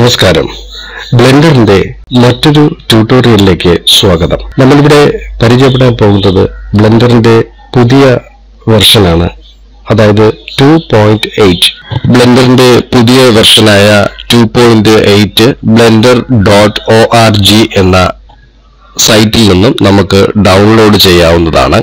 നമസ്കാരം ബ്ലെൻഡറിന്റെ മറ്റൊരു ട്യൂട്ടോറിയലിലേക്ക് സ്വാഗതം നമ്മളിവിടെ പരിചയപ്പെടാൻ പോകുന്നത് ബ്ലെൻഡറിന്റെ പുതിയ വെർഷനാണ് അതായത് ടു പോയിന്റ് എയ്റ്റ് ബ്ലെൻഡറിന്റെ പുതിയ വെർഷനായ two point eight blender dot O R G എന്ന സൈറ്റിൽ നിന്നും നമുക്ക് ഡൗൺലോഡ് ചെയ്യാവുന്നതാണ്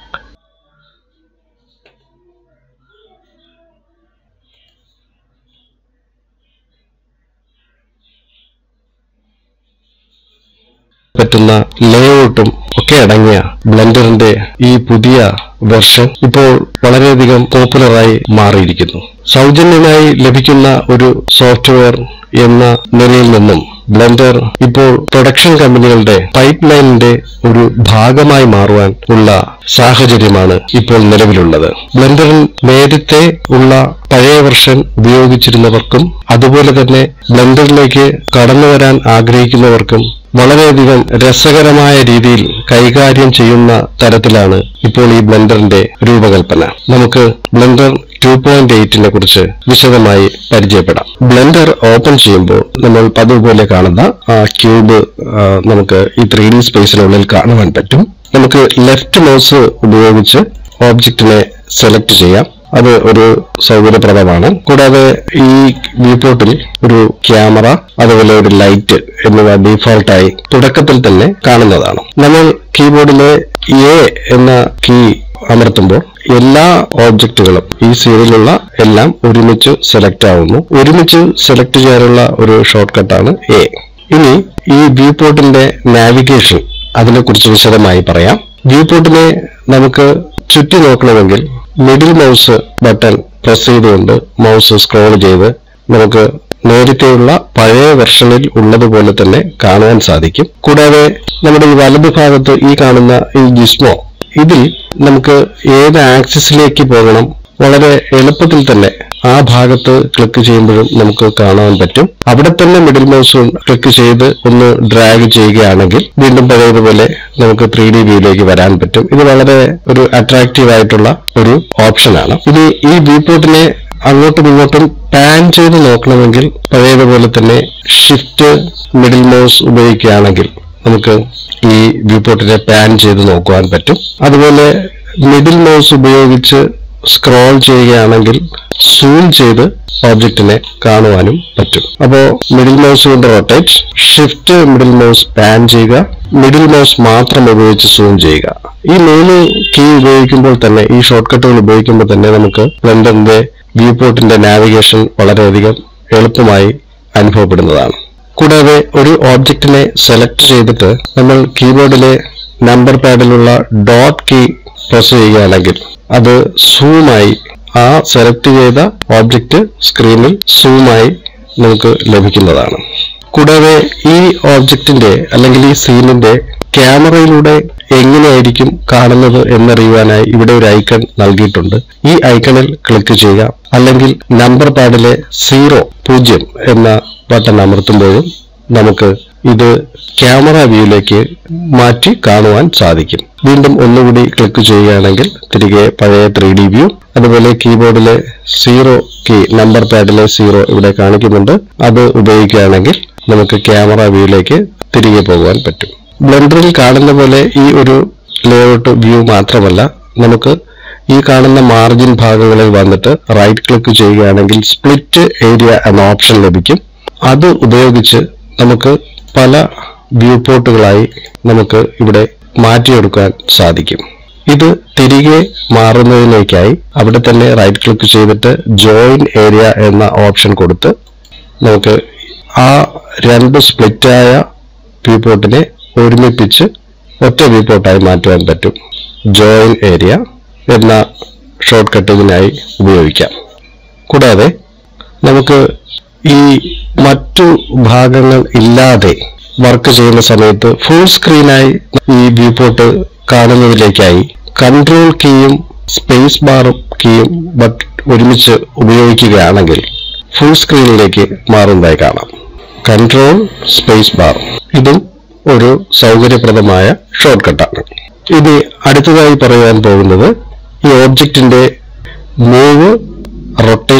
പറ്റുന്ന ലേഔട്ടും ഒക്കെ അടങ്ങിയ ബ്ലെൻഡറിന്റെ ഈ പുതിയ വെർഷൻ ഇപ്പോൾ വളരെയധികം പോപ്പുലറായി മാറിയിരിക്കുന്നു സൗജന്യമായി ലഭിക്കുന്ന ഒരു സോഫ്റ്റ്വെയർ എന്ന നിലയിൽ നിന്നും ബ്ലെൻഡർ ഇപ്പോൾ പ്രൊഡക്ഷൻ കമ്പനികളുടെ പൈപ്പ് ലൈനിന്റെ ഒരു ഭാഗമായി മാറുവാൻ ഉള്ള സാഹചര്യമാണ് ഇപ്പോൾ നിലവിലുള്ളത് ബ്ലെൻഡറിൽ നേരത്തെ ഉള്ള പഴയ വെർഷൻ ഉപയോഗിച്ചിരുന്നവർക്കും അതുപോലെ തന്നെ ബ്ലെൻഡറിലേക്ക് കടന്നു വരാൻ ആഗ്രഹിക്കുന്നവർക്കും വളരെയധികം രസകരമായ രീതിയിൽ കൈകാര്യം ചെയ്യുന്ന തരത്തിലാണ് ഇപ്പോൾ ഈ ബ്ലെൻഡറിന്റെ രൂപകൽപ്പന നമുക്ക് ബ്ലെൻഡർ ടു പോയിന്റ് എയ്റ്റിനെ കുറിച്ച് വിശദമായി പരിചയപ്പെടാം ബ്ലെൻഡർ ഓപ്പൺ ചെയ്യുമ്പോൾ നമ്മൾ പതിവ് പോലെ കാണുന്ന ആ ക്യൂബ് ആ, നമുക്ക് ഈ ത്രീ ഡി സ്പേസിനുള്ളിൽ കാണുവാൻ പറ്റും നമുക്ക് ലെഫ്റ്റ് മൗസ് ഉപയോഗിച്ച് ഓബ്ജക്റ്റിനെ സെലക്ട് ചെയ്യാം അത് ഒരു സൗകര്യപ്രദമാണ് കൂടാതെ ഈ വ്യൂ പോർട്ടിൽ ഒരു ക്യാമറ അതുപോലെ ഒരു ലൈറ്റ് എന്നിവ ഡീഫോൾട്ടായി തുടക്കത്തിൽ തന്നെ കാണുന്നതാണ് നമ്മൾ കീബോർഡിലെ എ എന്ന കീ അമർത്തുമ്പോൾ എല്ലാ ഓബ്ജക്റ്റുകളും ഈ സീരിയലുള്ള എല്ലാം ഒരുമിച്ച് സെലക്ട് ആവുന്നു ഒരുമിച്ച് സെലക്ട് ചെയ്യാനുള്ള ഒരു ഷോർട്ട് കട്ടാണ് എ ഇനി ഈ വ്യൂ പോർട്ടിന്റെ നാവിഗേഷൻ അതിനെക്കുറിച്ച് വിശദമായി പറയാം വ്യൂ പോർട്ടിനെ നമുക്ക് ചുറ്റി നോക്കണമെങ്കിൽ മിഡിൽ മൗസ് ബട്ടൺ പ്രസ് ചെയ്തുകൊണ്ട് മൗസ് സ്ക്രോൾ ചെയ്ത് നമുക്ക് നേരത്തെയുള്ള പഴയ വെർഷനിൽ ഉള്ളതുപോലെ തന്നെ കാണുവാൻ സാധിക്കും കൂടാതെ നമ്മുടെ ഈ വലതുഭാഗത്ത് ഈ കാണുന്ന ഈ ജിസ്മോ ഇതിൽ നമുക്ക് ഏത് ആക്സിസിലേക്ക് പോകണം വളരെ എളുപ്പത്തിൽ തന്നെ ആ ഭാഗത്ത് ക്ലിക്ക് ചെയ്യുമ്പോഴും നമുക്ക് കാണാൻ പറ്റും അവിടെ തന്നെ മിഡിൽ മൗസ് ക്ലിക്ക് ചെയ്ത് ഒന്ന് ഡ്രാഗ് ചെയ്യുകയാണെങ്കിൽ വീണ്ടും പഴയതുപോലെ നമുക്ക് ത്രീ ഡി വ്യൂയിലേക്ക് വരാൻ പറ്റും ഇത് വളരെ ഒരു അട്രാക്റ്റീവ് ആയിട്ടുള്ള ഒരു ഓപ്ഷനാണ് ഇനി ഈ വ്യൂ പോർട്ടിനെ അങ്ങോട്ടും ഇങ്ങോട്ടും പാൻ ചെയ്ത് നോക്കണമെങ്കിൽ പഴയതുപോലെ തന്നെ ഷിഫ്റ്റ് മിഡിൽ മൗസ് ഉപയോഗിക്കുകയാണെങ്കിൽ നമുക്ക് ഈ വ്യൂ പോർട്ടിനെ പാൻ ചെയ്ത് നോക്കുവാൻ പറ്റും അതുപോലെ മിഡിൽ മൗസ് ഉപയോഗിച്ച് സ്ക്രോൾ ചെയ്യുകയാണെങ്കിൽ സൂം ചെയ്ത് ഓബ്ജക്റ്റിനെ കാണുവാനും പറ്റും അപ്പോൾ മിഡിൽ മൗസ് കൊണ്ട് rotate shift middle mouse pan ചെയ്യുക മിഡിൽ മൗസ് മാത്രം ഉപയോഗിച്ച് സൂം ചെയ്യുക ഈ മൂന്ന് കീ ഉപയോഗിക്കുമ്പോൾ തന്നെ ഈ ഷോർട്ട് കട്ടുകൾ ഉപയോഗിക്കുമ്പോൾ തന്നെ നമുക്ക് ബ്ലെൻഡറിന്റെ വ്യൂ പോർട്ടിന്റെ നാവിഗേഷൻ വളരെയധികം എളുപ്പമായി അനുഭവപ്പെടുന്നതാണ് കൂടാതെ ഒരു ഓബ്ജക്റ്റിനെ സെലക്ട് ചെയ്തിട്ട് നമ്മൾ കീബോർഡിലെ നമ്പർ പാഡിലുള്ള ഡോട്ട് കീ പ്രസ് ചെയ്യുകയാണെങ്കിൽ അത് സൂമായി ആ സെലക്ട് ചെയ്ത ഓബ്ജക്റ്റ് സ്ക്രീനിൽ സൂമായി നമുക്ക് ലഭിക്കുന്നതാണ് കൂടാതെ ഈ ഓബ്ജക്റ്റിന്റെ അല്ലെങ്കിൽ ഈ സീനിന്റെ ക്യാമറയിലൂടെ എങ്ങനെയായിരിക്കും കാണുന്നത് എന്നറിയുവാനായി ഇവിടെ ഒരു ഐക്കൺ നൽകിയിട്ടുണ്ട് ഈ ഐക്കണിൽ ക്ലിക്ക് ചെയ്യുക അല്ലെങ്കിൽ നമ്പർ പാഡിലെ സീറോ പൂജ്യം എന്ന ബട്ടൺ അമർത്തുമ്പോഴും നമുക്ക് ഇത് ക്യാമറ വ്യൂയിലേക്ക് മാറ്റി കാണുവാൻ സാധിക്കും വീണ്ടും ഒന്നുകൂടി ക്ലിക്ക് ചെയ്യുകയാണെങ്കിൽ തിരികെ പഴയ ത്രീ ഡി വ്യൂ അതുപോലെ കീബോർഡിലെ സീറോ കീ നമ്പർ പാഡിലെ സീറോ ഇവിടെ കാണിക്കുന്നുണ്ട് അത് ഉപയോഗിക്കുകയാണെങ്കിൽ നമുക്ക് ക്യാമറ വ്യൂയിലേക്ക് തിരികെ പോകുവാൻ പറ്റും ബ്ലെൻഡറിൽ കാണുന്ന പോലെ ഈ ഒരു ലേഔട്ട് വ്യൂ മാത്രമല്ല നമുക്ക് ഈ കാണുന്ന മാർജിൻ ഭാഗങ്ങളിൽ വന്നിട്ട് റൈറ്റ് ക്ലിക്ക് ചെയ്യുകയാണെങ്കിൽ സ്പ്ലിറ്റ് ഏരിയ എന്ന ഓപ്ഷൻ ലഭിക്കും അത് ഉപയോഗിച്ച് നമുക്ക് പല വ്യൂ പോർട്ടുകളായി നമുക്ക് ഇവിടെ മാറ്റിയെടുക്കാൻ സാധിക്കും ഇത് തിരികെ മാറുന്നതിലേക്കായി അവിടെ തന്നെ റൈറ്റ് ക്ലിക്ക് ചെയ്തിട്ട് ജോയിൻ ഏരിയ എന്ന ഓപ്ഷൻ കൊടുത്ത് നമുക്ക് ആ രണ്ട് സ്പ്ലിറ്റായ വ്യൂ പോർട്ടിനെ ഒരുമിപ്പിച്ച് ഒറ്റ വ്യൂ പോർട്ടായി മാറ്റുവാൻ പറ്റും ജോയിൻ ഏരിയ എന്ന ഷോർട്ട് കട്ടിങ്ങിനായി ഉപയോഗിക്കാം കൂടാതെ നമുക്ക് ഈ മറ്റു ഭാഗങ്ങൾ ഇല്ലാതെ വർക്ക് ചെയ്യുന്ന സമയത്ത് ഫുൾ സ്ക്രീനായി ഈ വ്യൂ പോർട്ട് കാണുന്നതിലേക്കായി കൺട്രോൾ കീയും സ്പേസ് ബാറും കീയും ബട്ട് ഒരുമിച്ച് ഉപയോഗിക്കുകയാണെങ്കിൽ ഫുൾ സ്ക്രീനിലേക്ക് മാറുന്നതായി കാണാം കൺട്രോൾ സ്പേസ് ബാർ ഇതും ഒരു സൗകര്യപ്രദമായ ഷോർട്ട് കട്ടാണ് ഇനി അടുത്തതായി പറയാൻ പോകുന്നത് ഈ ഓബ്ജക്റ്റിന്റെ മൂവ് റൊട്ടേറ്റ്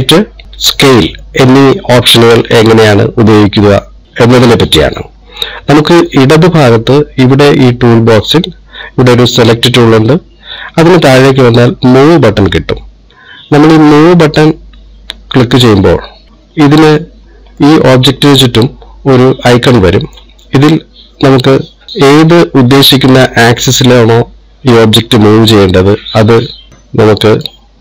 സ്കെയിൽ എന്നീ ഓപ്ഷനുകൾ എങ്ങനെയാണ് ഉപയോഗിക്കുക എന്നതിനെ പറ്റിയാണ് നമുക്ക് ഇടത് ഭാഗത്ത് ഇവിടെ ഈ ടൂൾ ബോക്സിൽ ഇവിടെ ഒരു സെലക്ട് ടൂൾ ഉണ്ട് അതിന് താഴേക്ക് വന്നാൽ മൂവ് ബട്ടൺ കിട്ടും നമ്മൾ ഈ മൂവ് ബട്ടൺ ക്ലിക്ക് ചെയ്യുമ്പോൾ ഇതിന് ഈ ഓബ്ജക്റ്റിന് ചുറ്റും ഒരു ഐക്കൺ വരും ഇതിൽ നമുക്ക് ഏത് ഉദ്ദേശിക്കുന്ന ആക്സിസിലാണോ ഈ ഓബ്ജക്റ്റ് മൂവ് ചെയ്യേണ്ടത് അത് നമുക്ക്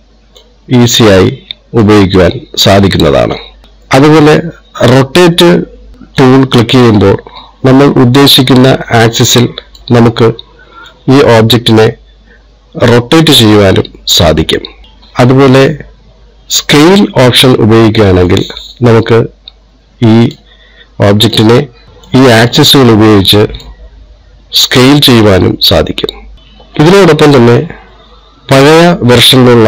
ഈസിയായി ഉപയോഗിക്കുവാൻ സാധിക്കുന്നതാണ് അതുപോലെ റൊട്ടേറ്റ് ടൂൾ ക്ലിക്ക് ചെയ്യുമ്പോൾ നമ്മൾ ഉദ്ദേശിക്കുന്ന ആക്സിസിൽ നമുക്ക് ഈ ഓബ്ജക്റ്റിനെ റൊട്ടേറ്റ് ചെയ്യുവാനും സാധിക്കും അതുപോലെ സ്കെയിൽ ഓപ്ഷൻ ഉപയോഗിക്കുകയാണെങ്കിൽ നമുക്ക് ഈ ഓബ്ജക്റ്റിനെ ഈ ആക്സിസുകൾ ഉപയോഗിച്ച് സ്കെയിൽ ചെയ്യുവാനും സാധിക്കും ഇതിനോടൊപ്പം തന്നെ പഴയ വെർഷനിലുള്ള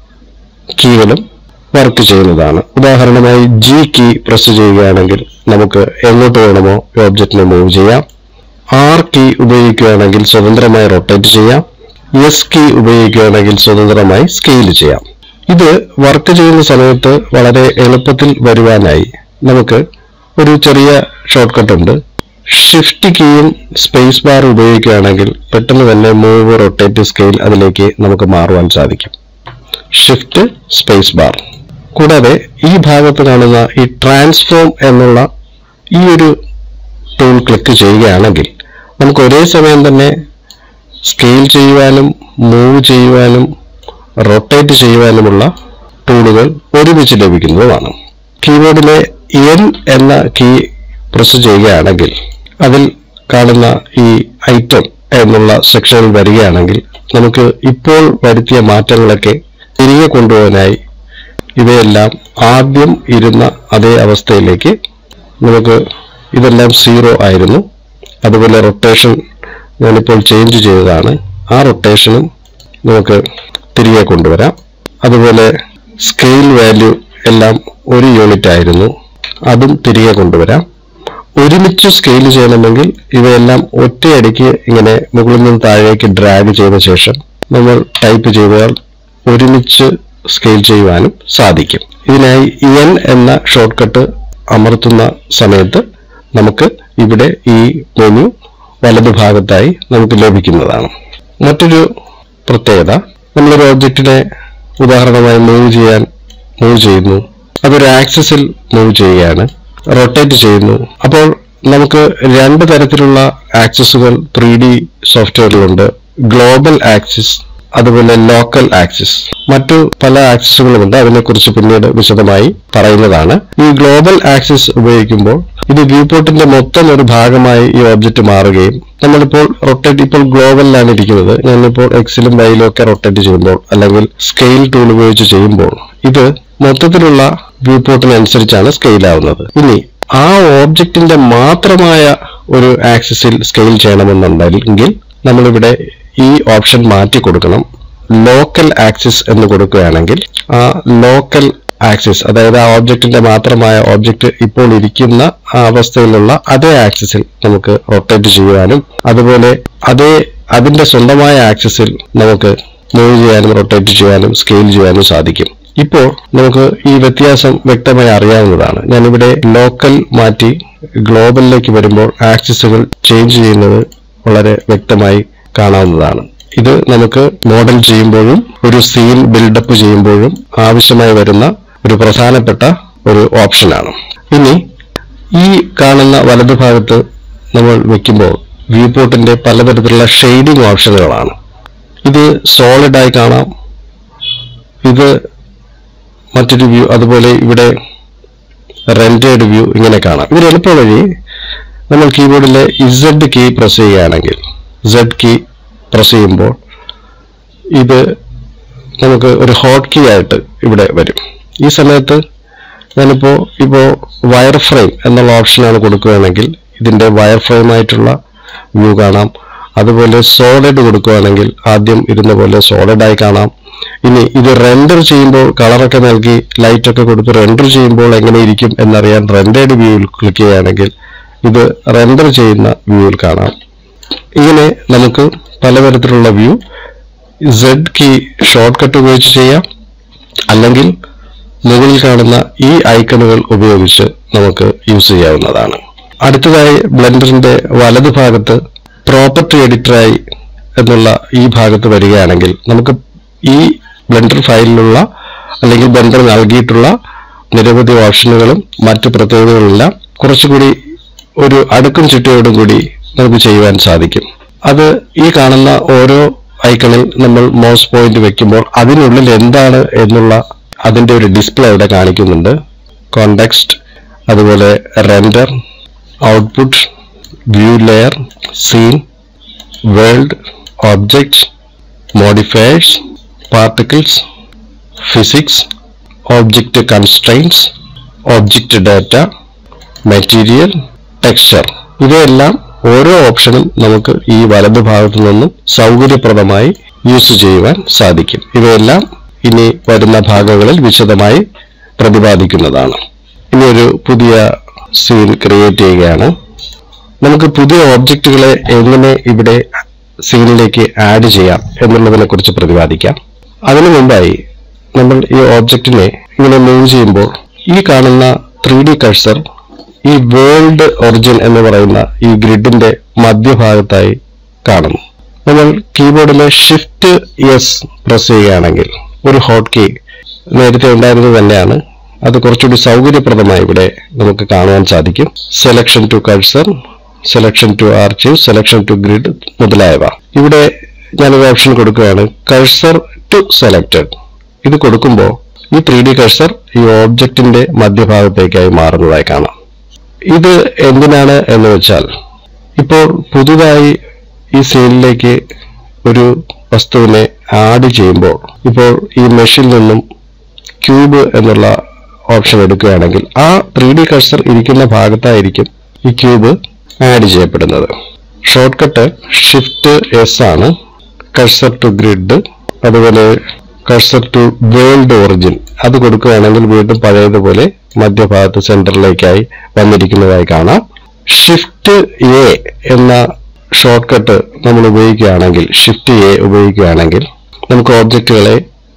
കീകളും വർക്ക് ചെയ്യുന്നതാണ് ഉദാഹരണമായി ജി കീ പ്രസ് ചെയ്യുകയാണെങ്കിൽ നമുക്ക് എങ്ങോട്ട് വേണമോ ഈ ഓബ്ജക്റ്റിനെ മൂവ് ചെയ്യാം ആർ കീ ഉപയോഗിക്കുകയാണെങ്കിൽ സ്വതന്ത്രമായി റൊട്ടേറ്റ് ചെയ്യാം എസ് കീ ഉപയോഗിക്കുകയാണെങ്കിൽ സ്വതന്ത്രമായി സ്കെയിൽ ചെയ്യാം ഇത് വർക്ക് ചെയ്യുന്ന സമയത്ത് വളരെ എളുപ്പത്തിൽ വരുവാനായി നമുക്ക് ഒരു ചെറിയ ഷോർട്ട് കട്ട് ഉണ്ട് ഷിഫ്റ്റ് കീയും സ്പേസ് ബാർ ഉപയോഗിക്കുകയാണെങ്കിൽ പെട്ടെന്ന് തന്നെ മൂവ് റൊട്ടേറ്റ് സ്കെയിൽ അതിലേക്ക് നമുക്ക് മാറുവാൻ സാധിക്കും ഷിഫ്റ്റ് സ്പേസ് ബാർ കൂടാതെ ഈ ഭാഗത്ത് കാണുന്ന ഈ ട്രാൻസ്ഫോം എന്നുള്ള ഈ ഒരു ടൂൾ ക്ലിക്ക് ചെയ്യുകയാണെങ്കിൽ നമുക്ക് ഒരേ സമയം തന്നെ സ്കെയിൽ ചെയ്യുവാനും മൂവ് ചെയ്യുവാനും റൊട്ടേറ്റ് ചെയ്യുവാനുമുള്ള ടൂളുകൾ ഒരുമിച്ച് ലഭിക്കുന്നതുമാണ് കീബോർഡിലെ എൻ എന്ന കീ പ്രസ് ചെയ്യുകയാണെങ്കിൽ അതിൽ കാണുന്ന ഈ ഐറ്റം എന്നുള്ള സെക്ഷനിൽ വരികയാണെങ്കിൽ നമുക്ക് ഇപ്പോൾ വരുത്തിയ മാറ്റങ്ങളൊക്കെ തിരികെ കൊണ്ടുപോകാനായി ഇവയെല്ലാം ആദ്യം ഇരുന്ന അതേ അവസ്ഥയിലേക്ക് നമുക്ക് ഇതെല്ലാം സീറോ ആയിരുന്നു അതുപോലെ റൊട്ടേഷൻ ഞാനിപ്പോൾ ചേഞ്ച് ചെയ്തതാണ് ആ റൊട്ടേഷനും നമുക്ക് തിരികെ കൊണ്ടുവരാം അതുപോലെ സ്കെയിൽ വാല്യൂ എല്ലാം ഒരു യൂണിറ്റ് ആയിരുന്നു അതും തിരികെ കൊണ്ടുവരാം ഒരുമിച്ച് സ്കെയിൽ ചെയ്യണമെങ്കിൽ ഇവയെല്ലാം ഒറ്റയടിക്ക് ഇങ്ങനെ മുകളിൽ നിന്ന് താഴേക്ക് ഡ്രാഗ് ചെയ്ത ശേഷം നമ്മൾ ടൈപ്പ് ചെയ്താൽ ഒരുമിച്ച് സ്കെയിൽ ചെയ്യുവാനും സാധിക്കും ഇതിനായി എൻ എന്ന ഷോർട്ട് കട്ട് അമർത്തുന്ന സമയത്ത് നമുക്ക് ഇവിടെ ഈ മെനു വലതുഭാഗത്തായി നമുക്ക് ലഭിക്കുന്നതാണ് മറ്റൊരു പ്രത്യേകത നമ്മളൊരു ഓബ്ജക്റ്റിനെ ഉദാഹരണമായി മൂവ് ചെയ്യാൻ മൂവ് ചെയ്യുന്നു അതൊരു ആക്സിസിൽ മൂവ് ചെയ്യുകയാണ് റൊട്ടേറ്റ് ചെയ്യുന്നു അപ്പോൾ നമുക്ക് രണ്ട് തരത്തിലുള്ള ആക്സിസുകൾ ത്രീ ഡി സോഫ്റ്റ്വെയറിലുണ്ട് ഗ്ലോബൽ ആക്സിസ് അതുപോലെ ലോക്കൽ ആക്സിസ് മറ്റു പല ആക്സിസുകളുമുണ്ട് അതിനെക്കുറിച്ച് പിന്നീട് വിശദമായി പറയുന്നതാണ് ഈ ഗ്ലോബൽ ആക്സിസ് ഉപയോഗിക്കുമ്പോൾ ഇത് വ്യൂ പോർട്ടിന്റെ മൊത്തം ഒരു ഭാഗമായി ഈ ഓബ്ജക്റ്റ് മാറുകയും നമ്മളിപ്പോൾ റൊട്ടേറ്റ് ഇപ്പോൾ ഗ്ലോബലിലാണ് ഇരിക്കുന്നത് ഞാനിപ്പോൾ എക്സിലും വൈയിലും ഒക്കെ റൊട്ടേറ്റ് ചെയ്യുമ്പോൾ അല്ലെങ്കിൽ സ്കെയിൽ ടൂൾ ഉപയോഗിച്ച് ചെയ്യുമ്പോൾ ഇത് മൊത്തത്തിലുള്ള വ്യൂ പോർട്ടിനനുസരിച്ചാണ് സ്കെയിൽ ആവുന്നത് ഇനി ആ ഓബ്ജക്റ്റിന്റെ മാത്രമായ ഒരു ആക്സിസിൽ സ്കെയിൽ ചെയ്യണമെന്നുണ്ടെങ്കിൽ നമ്മളിവിടെ ഈ ഓപ്ഷൻ മാറ്റി കൊടുക്കണം ലോക്കൽ ആക്സിസ് എന്ന് കൊടുക്കുകയാണെങ്കിൽ ആ ലോക്കൽ ആക്സിസ് അതായത് ആ ഓബ്ജക്റ്റിന്റെ മാത്രമായ ഓബ്ജക്റ്റ് ഇപ്പോൾ ഇരിക്കുന്ന ആ അവസ്ഥയിലുള്ള അതേ ആക്സിസിൽ നമുക്ക് റൊട്ടേറ്റ് ചെയ്യുവാനും അതുപോലെ അതേ അതിന്റെ സ്വന്തമായ ആക്സിസിൽ നമുക്ക് മൂവ് ചെയ്യാനും റൊട്ടേറ്റ് ചെയ്യാനും സ്കെയിൽ ചെയ്യാനും സാധിക്കും ഇപ്പോൾ നമുക്ക് ഈ വ്യത്യാസം വ്യക്തമായി അറിയാവുന്നതാണ് ഞാനിവിടെ ലോക്കൽ മാറ്റി ഗ്ലോബലിലേക്ക് വരുമ്പോൾ ആക്സിസുകൾ ചേഞ്ച് ചെയ്യുന്നത് വളരെ വ്യക്തമായി കാണാവുന്നതാണ് ഇത് നമുക്ക് മോഡൽ ചെയ്യുമ്പോഴും ഒരു സീൻ ബിൽഡപ്പ് ചെയ്യുമ്പോഴും ആവശ്യമായി വരുന്ന ഒരു പ്രധാനപ്പെട്ട ഒരു ഓപ്ഷനാണ് ഇനി ഈ കാണുന്ന വലതുഭാഗത്ത് നമ്മൾ വെക്കുമ്പോൾ വ്യൂ പോർട്ടിന്റെ പലതരത്തിലുള്ള ഷെയ്ഡിംഗ് ഓപ്ഷനുകളാണ് ഇത് സോളിഡ് ആയി കാണാം ഇത് മറ്റൊരു വ്യൂ അതുപോലെ ഇവിടെ റെൻഡേഡ് വ്യൂ ഇങ്ങനെ കാണാം ഇതിന് എളുപ്പം വഴി നമ്മൾ കീബോർഡിലെ ഇസഡ് കീ പ്രസ് ചെയ്യുകയാണെങ്കിൽ സെഡ് കീ പ്രസ് ചെയ്യുമ്പോൾ ഇത് നമുക്ക് ഒരു ഹോട്ട് കീ ആയിട്ട് ഇവിടെ വരും ഈ സമയത്ത് ഞാനിപ്പോൾ ഇപ്പോൾ വയർ ഫ്രെയിം എന്നുള്ള ഓപ്ഷനാണ് കൊടുക്കുകയാണെങ്കിൽ ഇതിന്റെ വയർ ഫ്രെയിം ആയിട്ടുള്ള വ്യൂ കാണാം അതുപോലെ സോളിഡ് കൊടുക്കുകയാണെങ്കിൽ ആദ്യം ഇരുന്ന പോലെ സോളിഡ് ആയി കാണാം ഇനി ഇത് റെൻഡർ ചെയ്യുമ്പോൾ കളറൊക്കെ നൽകി ലൈറ്റ് ഒക്കെ കൊടുത്ത് റെൻഡർ ചെയ്യുമ്പോൾ എങ്ങനെ ഇരിക്കും എന്നറിയാൻ റെൻഡേഡ് വ്യൂവിൽ ക്ലിക്ക് ചെയ്യുകയാണെങ്കിൽ ഇത് റെൻഡർ ചെയ്യുന്ന വ്യൂവിൽ കാണാം ഇങ്ങനെ നമുക്ക് പലതരത്തിലുള്ള view Z key shortcut ഉപയോഗിച്ച് ചെയ്യാം അല്ലെങ്കിൽ മുകളിൽ കാണുന്ന ഈ ഐക്കണുകൾ ഉപയോഗിച്ച് നമുക്ക് യൂസ് ചെയ്യാവുന്നതാണ് അടുത്തതായി ബ്ലെൻഡറിന്റെ വലതുഭാഗത്ത് പ്രോപ്പർട്ടി എഡിറ്ററായി എന്നുള്ള ഈ ഭാഗത്ത് വരികയാണെങ്കിൽ നമുക്ക് ഈ ബ്ലെൻഡർ ഫയലിലുള്ള അല്ലെങ്കിൽ ബ്ലെൻഡർ നൽകിയിട്ടുള്ള നിരവധി ഓപ്ഷനുകളും മറ്റ് പ്രത്യേകതകളെല്ലാം കുറച്ചുകൂടി ഒരു അടുക്കും ചിട്ടയോടും കൂടി നമുക്ക് ചെയ്യുവാൻ സാധിക്കും അത് ഈ കാണുന്ന ഓരോ ഐക്കണിൽ നമ്മൾ മൗസ് പോയിന്റ് വെക്കുമ്പോൾ അതിനുള്ളിൽ എന്താണ് എന്നുള്ള അതിന്റെ ഒരു ഡിസ്പ്ലേ അവിടെ കാണിക്കുന്നുണ്ട് കോണ്ടെക്സ്റ്റ് അതുപോലെ render output view layer scene world object modifiers particles physics object constraints object data material texture ഇവയെല്ലാം ഓരോ ഓപ്ഷനും നമുക്ക് ഈ വലതു ഭാഗത്തു നിന്നും സൗകര്യപ്രദമായി യൂസ് ചെയ്യുവാൻ സാധിക്കും ഇവയെല്ലാം ഇനി വരുന്ന ഭാഗങ്ങളിൽ വിശദമായി പ്രതിപാദിക്കുന്നതാണ് ഇനി ഒരു പുതിയ സീൻ ക്രിയേറ്റ് ചെയ്യുകയാണ് നമുക്ക് പുതിയ ഓബ്ജക്റ്റുകളെ എങ്ങനെ ഇവിടെ സീനിലേക്ക് ആഡ് ചെയ്യാം എന്നുള്ളതിനെ കുറിച്ച് പ്രതിപാദിക്കാം അതിനു മുമ്പായി നമ്മൾ ഈ ഓബ്ജക്റ്റിനെ ഇങ്ങനെ മൂവ് ചെയ്യുമ്പോൾ ഈ കാണുന്ന ത്രീ ഡി കഴ്സർ ഈ വേൾഡ് ഒറിജിൻ എന്ന് പറയുന്ന ഈ ഗ്രിഡിന്റെ മധ്യഭാഗത്തായി കാണുന്നു നമ്മൾ കീബോർഡിലെ ഷിഫ്റ്റ് എസ് പ്രസ് ചെയ്യുകയാണെങ്കിൽ ഒരു ഹോട്ട് കീ നേരത്തെ ഉണ്ടായിരുന്നത് തന്നെയാണ് അത് കുറച്ചുകൂടി സൗകര്യപ്രദമായി ഇവിടെ നമുക്ക് കാണുവാൻ സാധിക്കും selection to cursor selection to achieve selection to grid മുതലായവ ഇവിടെ ഞാനൊരു ഓപ്ഷൻ കൊടുക്കുകയാണ് കഴ്സർ ടു സെലക്റ്റഡ് ഇത് കൊടുക്കുമ്പോൾ ഈ ത്രീ ഡി കഴ്സർ ഈ ഓബ്ജക്റ്റിന്റെ മധ്യഭാഗത്തേക്കായി മാറുന്നതായി കാണാം ഇത് എന്തിനാണ് എന്ന് വെച്ചാൽ ഇപ്പോൾ പുതുതായി ഈ സീനിലേക്ക് ഒരു വസ്തുവിനെ ആഡ് ചെയ്യുമ്പോൾ ഇപ്പോൾ ഈ മെഷിൽ നിന്നും ക്യൂബ് എന്നുള്ള ഓപ്ഷൻ എടുക്കുകയാണെങ്കിൽ ആ ത്രീ ഡി കഴ്സർ ഇരിക്കുന്ന ഭാഗത്തായിരിക്കും ഈ ക്യൂബ് ആഡ് ചെയ്യപ്പെടുന്നത് ഷോർട്ട് കട്ട് ഷിഫ്റ്റ് എസ് ആണ് കഴ്സർ ടു ഗ്രിഡ് അതുപോലെ കഴ്സർ ടു വേൾഡ് ഒറിജിൻ അത് കൊടുക്കുകയാണെങ്കിൽ വീണ്ടും പഴയതുപോലെ മധ്യഭാഗത്ത് സെന്ററിലേക്കായി വന്നിരിക്കുന്നതായി കാണാം ഷിഫ്റ്റ് എ എന്ന ഷോർട്ട് കട്ട് നമ്മൾ ഉപയോഗിക്കുകയാണെങ്കിൽ ഷിഫ്റ്റ് എ ഉപയോഗിക്കുകയാണെങ്കിൽ നമുക്ക് ഓബ്ജക്റ്റുകളെ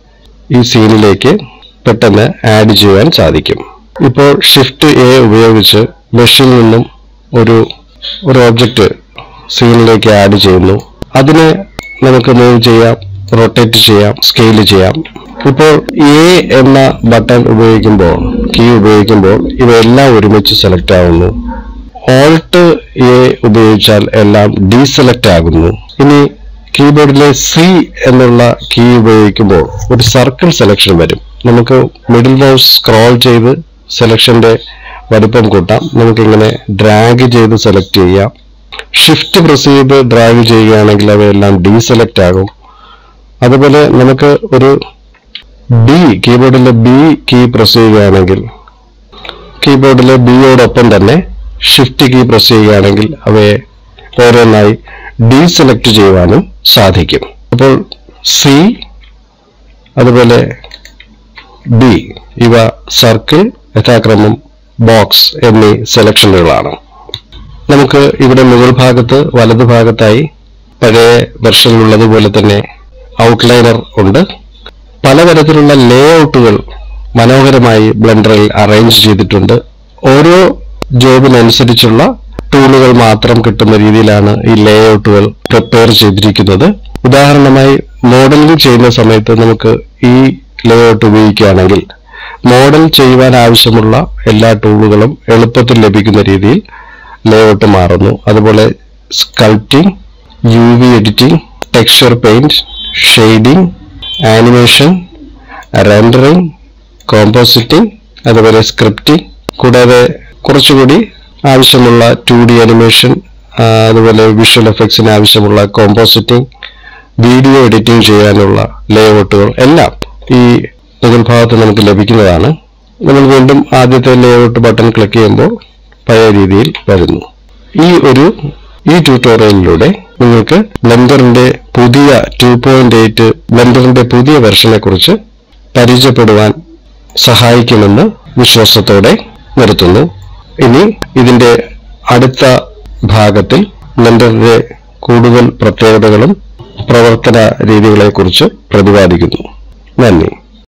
ഈ സീനിലേക്ക് പെട്ടെന്ന് ആഡ് ചെയ്യാൻ സാധിക്കും ഇപ്പോൾ ഷിഫ്റ്റ് എ ഉപയോഗിച്ച് മെഷിൽ നിന്നും ഒരു ഒരു ഓബ്ജക്റ്റ് സീനിലേക്ക് ആഡ് ചെയ്യുന്നു അതിനെ നമുക്ക് മൂവ് ചെയ്യാം റൊട്ടേറ്റ് ചെയ്യാം സ്കെയിൽ ചെയ്യാം ഇപ്പോൾ എ എന്ന ബട്ടൺ ഉപയോഗിക്കുമ്പോൾ കീ ഉപയോഗിക്കുമ്പോൾ ഇവയെല്ലാം ഒരുമിച്ച് സെലക്ട് ആവുന്നു ഓൾട്ട് എ ഉപയോഗിച്ചാൽ എല്ലാം ഡീസെലക്ട് ആകുന്നു ഇനി കീബോർഡിലെ സി എന്നുള്ള കീ ഉപയോഗിക്കുമ്പോൾ ഒരു സർക്കിൾ സെലക്ഷൻ വരും നമുക്ക് മിഡിൽ മൗസ് സ്ക്രോൾ ചെയ്ത് സെലക്ഷന്റെ വലുപ്പം കൂട്ടാം നമുക്കിങ്ങനെ ഡ്രാഗ് ചെയ്ത് സെലക്ട് ചെയ്യാം ഷിഫ്റ്റ് പ്രസ് ചെയ്ത് ഡ്രാഗ് ചെയ്യുകയാണെങ്കിൽ അവയെല്ലാം ഡീസെലക്ട് ആകും അതുപോലെ നമുക്ക് ഒരു ബി കീബോർഡിലെ ബി കീ പ്രസ് ചെയ്യുകയാണെങ്കിൽ കീബോർഡിലെ ബിയോടൊപ്പം തന്നെ ഷിഫ്റ്റ് കീ പ്രസ് ചെയ്യുകയാണെങ്കിൽ അവയെ ഓരോന്നായി ഡീസെലക്ട് ചെയ്യുവാനും സാധിക്കും അപ്പോൾ സി അതുപോലെ ബി ഇവ സർക്കിൾ യഥാക്രമം ബോക്സ് എന്നീ സെലക്ഷനുകളാണ് നമുക്ക് ഇവിടെ മുകൾ ഭാഗത്ത് വലതു ഭാഗത്തായി പഴയ വെർഷനിലുള്ളതുപോലെ തന്നെ ഔട്ട്ലൈനർ ഉണ്ട് പലതരത്തിലുള്ള ലേ ഔട്ടുകൾ മനോഹരമായി ബ്ലെൻഡറിൽ അറേഞ്ച് ചെയ്തിട്ടുണ്ട് ഓരോ ജോബിനനുസരിച്ചുള്ള ടൂളുകൾ മാത്രം കിട്ടുന്ന രീതിയിലാണ് ഈ ലേ ഔട്ടുകൾ പ്രിപ്പയർ ചെയ്തിരിക്കുന്നത് ഉദാഹരണമായി മോഡലിംഗ് ചെയ്യുന്ന സമയത്ത് നമുക്ക് ഈ ലേ ഔട്ട് ഉപയോഗിക്കുകയാണെങ്കിൽ മോഡൽ ചെയ്യുവാൻ ആവശ്യമുള്ള എല്ലാ ടൂളുകളും എളുപ്പത്തിൽ ലഭിക്കുന്ന രീതിയിൽ ലേ ഔട്ട് മാറുന്നു അതുപോലെ sculpting U V editing texture paint shading animation rendering compositing അതുപോലെ സ്ക്രിപ്റ്റിംഗ് കൂടാതെ കുറച്ചുകൂടി ആവശ്യമുള്ള ടു ഡി അനിമേഷൻ അതുപോലെ വിഷ്വൽ എഫക്ട്സിന് ആവശ്യമുള്ള കോമ്പോസിറ്റിംഗ് വീഡിയോ എഡിറ്റിംഗ് ചെയ്യാനുള്ള ലേഔട്ടുകൾ എല്ലാം ഈ മുകൾ ഭാഗത്ത് നമുക്ക് ലഭിക്കുന്നതാണ് നമ്മൾ വീണ്ടും ആദ്യത്തെ ലേഔട്ട് ബട്ടൺ ക്ലിക്ക് ചെയ്യുമ്പോൾ പഴയ രീതിയിൽ വരുന്നു ഈ ഒരു ഈ ട്യൂട്ടോറിയലിലൂടെ നിങ്ങൾക്ക് ബ്ലെൻഡറിന്റെ പുതിയ ടു പോയിന്റ് എയ്റ്റ് ബ്ലെൻഡറിന്റെ പുതിയ വെർഷനെ കുറിച്ച് പരിചയപ്പെടുവാൻ സഹായിക്കുമെന്ന് വിശ്വാസത്തോടെ നിർത്തുന്നു ഇനി ഇതിന്റെ അടുത്ത ഭാഗത്തിൽ ബ്ലെൻഡറിന്റെ കൂടുതൽ പ്രത്യേകതകളും പ്രവർത്തന രീതികളെക്കുറിച്ച് പ്രതിപാദിക്കുന്നു നന്ദി